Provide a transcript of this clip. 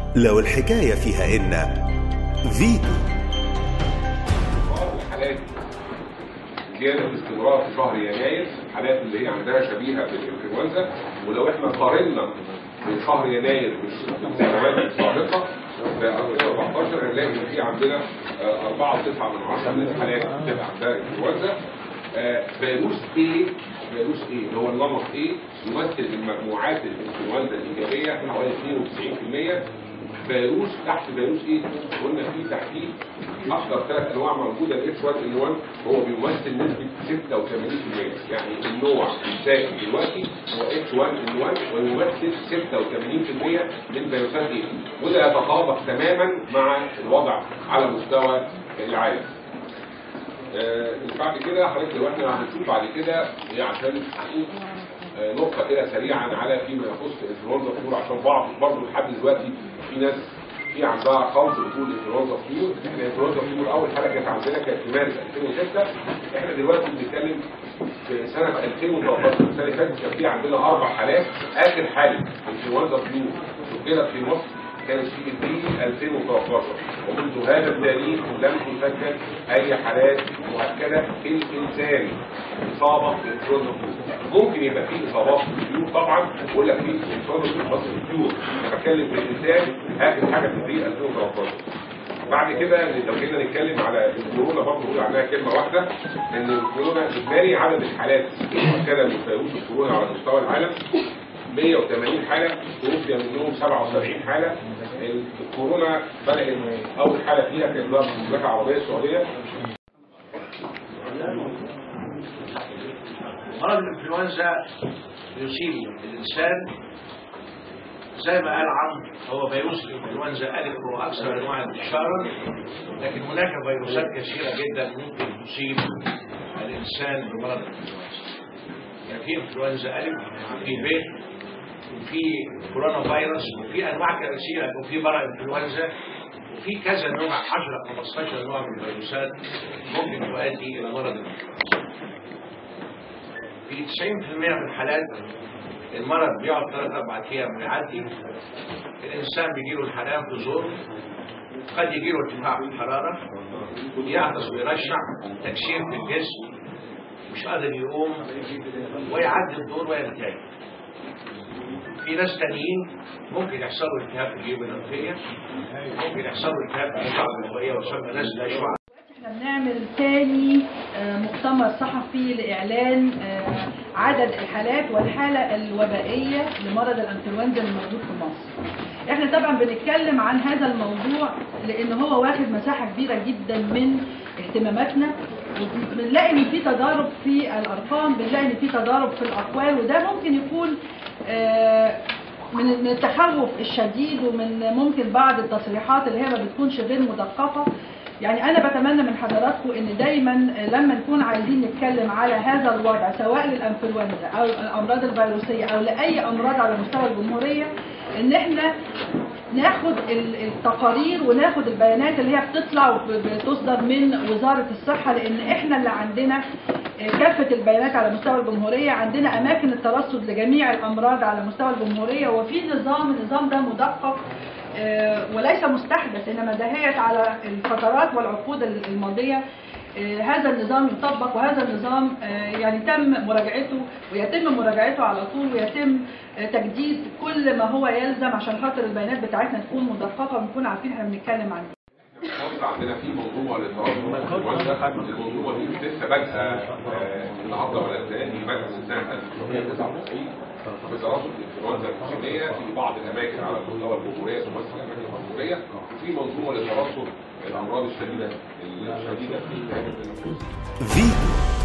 لو الحكاية فيها إن فيتو بعض الحالات زياده باستمرار في شهر يناير الحالات اللي هي عندها شبيهه بالانفلونزا ولو احنا قارنا من شهر يناير بالسنوات السابقه في 2014 هنلاقي ان في عندنا 4.9 من 10 من الحالات بتبقى عندها انفلونزا آه، فيروس ايه فيروس ايه اللي هو النمط ايه يمثل من مجموعات الانفلونزا الايجابيه حوالي 92% فيروس تحت فيروس ايه؟ قلنا في تحتيه اكثر ثلاث انواع موجوده الاتش 1 ان 1 هو بيمثل نسبه 86% يعني النوع السائد دلوقتي هو اتش 1 ان 1 ويمثل 86% من فيروسات ايه؟ وده يتطابق تماما مع الوضع على مستوى العالم. آه، بعد كده حضرتك دلوقتي هنشوف بعد كده هي عشان نشوف آه، نقطة كده سريعا على فيما يخص انفلونزا الطيور عشان بعض برضه لحد دلوقتي في ناس في عندها خوف بتقول انفلونزا الطيور احنا انفلونزا الطيور اول حاجة كانت عندنا كانت في مارس 2006 احنا دلوقتي بنتكلم في سنة 2013 السنة اللي فاتت كان في عندنا أربع حالات آخر حالة انفلونزا الطيور سجلت في مصر كانت في ابريل 2013 ومنذ هذا التاريخ لم تسجل اي حالات مؤكده في الانسان اصابه بانفلونزا الطيور ممكن يبقى في اصابات في الطيور طبعا بقول لك في انفلونزا الطيور بس في الطيور انا بتكلم في الانسان اخر حاجه في ابريل 2013 بعد كده لو جينا نتكلم على الكورونا برضه نقول عنها كلمه واحده ان الكورونا اجمالي عدد الحالات المؤكده من فيروس الكورونا على مستوى العالم 180 حالة توفي منهم 77 حالة الكورونا بدأت أول حالة فيها كانت ضرب المملكة العربية السعودية مرض الانفلونزا يصيب الانسان زي ما قال عمرو هو فيروس الانفلونزا الف هو اكثر انواع انتشارا لكن هناك فيروسات كثيره جدا ممكن تصيب الانسان بمرض الانفلونزا يعني في انفلونزا الف في ب وفي كورونا فيروس وفي انواع كثيره وفي مرض انفلونزا وفي كذا نوع 10 15 نوع من الفيروسات ممكن تؤدي الى مرض الانفلونزا في 90% من الحالات المرض بيقعد ثلاث اربع ايام ويعدي الانسان بيجيله الحرام تزور قد يجيله ارتفاع في الحراره يعطس ويرشح تكسير في الجسم مش قادر يقوم ويعدي الدور ويرتاح في ناس تانيين ممكن يحصل له التهاب في الجيوب الانفيه ممكن يحصل له التهاب في الشعب الهوائيه ويسمى نزله شعاع احنا بنعمل تاني آه، مؤتمر صحفي لإعلان آه، عدد الحالات والحالة الوبائية لمرض الانفلونزا الموجود في مصر. احنا طبعا بنتكلم عن هذا الموضوع لان هو واخد مساحة كبيرة جدا من اهتماماتنا بنلاقي ان في تضارب في الارقام بنلاقي ان في تضارب في الاقوال وده ممكن يكون آه، من من التخوف الشديد ومن ممكن بعض التصريحات اللي هي ما بتكونش غير مدققه يعني انا بتمنى من حضراتكم ان دايما لما نكون عايزين نتكلم على هذا الوضع سواء للانفلونزا او الامراض الفيروسيه او لاي امراض على مستوى الجمهوريه ان احنا ناخد ال- التقارير وناخد البيانات اللي هي بتطلع وبتصدر من وزاره الصحه لان احنا اللي عندنا كافه البيانات على مستوى الجمهوريه عندنا اماكن الترصد لجميع الامراض على مستوى الجمهوريه وفي نظام النظام ده مدقق آه، وليس مستحدث انما دهيت على الفترات والعقود الماضيه آه، هذا النظام يطبق وهذا النظام آه، يعني تم مراجعته ويتم مراجعته على طول ويتم آه، تجديد كل ما هو يلزم عشان خاطر البيانات بتاعتنا تكون مدققه ونكون عارفين احنا بنتكلم عن ايه مصر عندنا في منظومه للترصد الانفلونزا المنظومه دي لسه بادئه آه، النهارده ولا الثاني بادئه من سنه 1999 بترصد الانفلونزا الموسميه في بعض الاماكن على مستوى الجمهوريه تمثل الاماكن الجمهوريه وفي منظومه لترصد الامراض الشديده الشديده في التهاب الانفلونزا فيتو